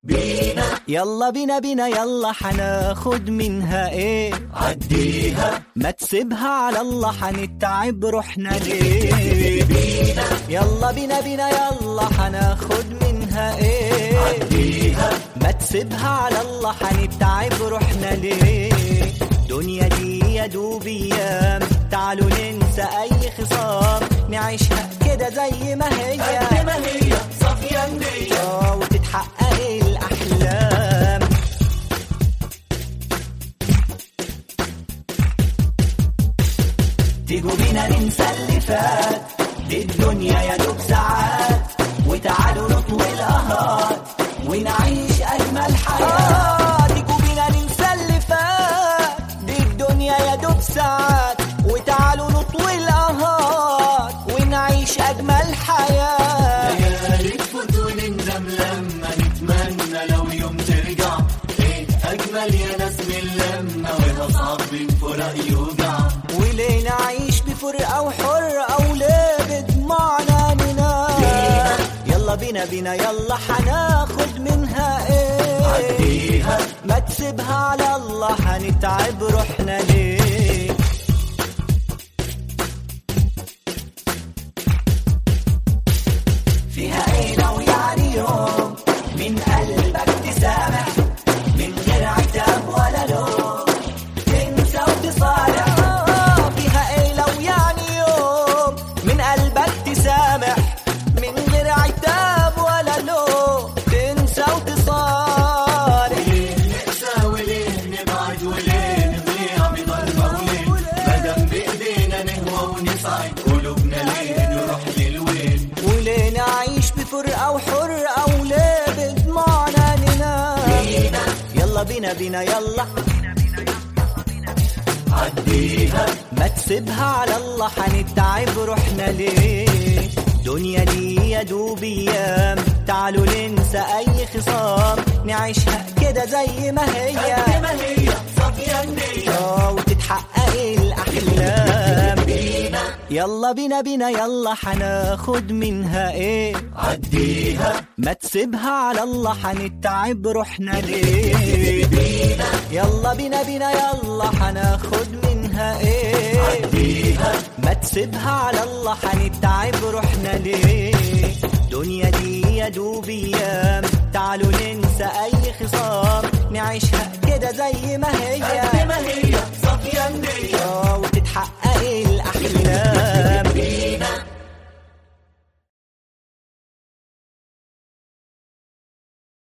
بينا يلا بينا بينا يلا حناخد منها ايه عديها ما تسيبها على الله حنتعب روحنا ليه بينا يلا بينا بينا يلا حناخد منها ايه عديها ما تسيبها على الله حنتعب روحنا ليه دنيا دي يا دوب ايام تعالوا ننسى اي خصام نعيشها كده زي ما هي قد ما هي صافية النية آه، وتتحقق الاحلام تيجوا بينا ننسى اللي فات دي الدنيا يا دوب ساعات وتعالوا نطوي القهات ونعيش اجمل حياه تيجوا بينا ننسى اللي فات دي الدنيا يا دوب ساعات وتعالوا نطوي القهات ونعيش اجمل حياه ليالي تفوت ونندم لما نتمنى لو يوم ترجع ايه اجمل يا ناس من لما وهصعب من فراق يوجع وليه نعيش بفرقة وحرقة وليه بدموعنا ننام يلا بينا بينا يلا حناخد منها ايه عديها ما تسيبها على الله حنتعب روحنا ليه فيها ايه لو يعني يوم من قلبك تسامح من غير عتاب ولا لوم تنسى وتصالح فيها ايه لو يعني يوم من قلبك تسامح من غير عتاب ولا لوم تنسى وتصالح ليه نقسى وليه نبعد وليه نضيع بضلمة وليه مادام بايدينا نهوى ونسعد قلوبنا ليه نروح للوين وليه نعيش بفرقة وحرقة وليه بدموعنا ننام بينا يلا بينا بينا يلا عديها ما تسيبها على الله حنتعب روحنا ليه دنيا دي يا دوب ايام تعالوا ننسى اي خصام نعيشها كده زي ما هي قد ما هي صافية النية آه، وتتحقق الاحلام بينا يلا بينا بينا يلا حناخد منها ايه عديها ما تسيبها على الله حنتعب روحنا ليه يلا بينا بينا يلا حناخد منها ايه عديها ما تسيبها على الله حنتعب روحنا ليه دنيا دي يا دوب ايام تعالوا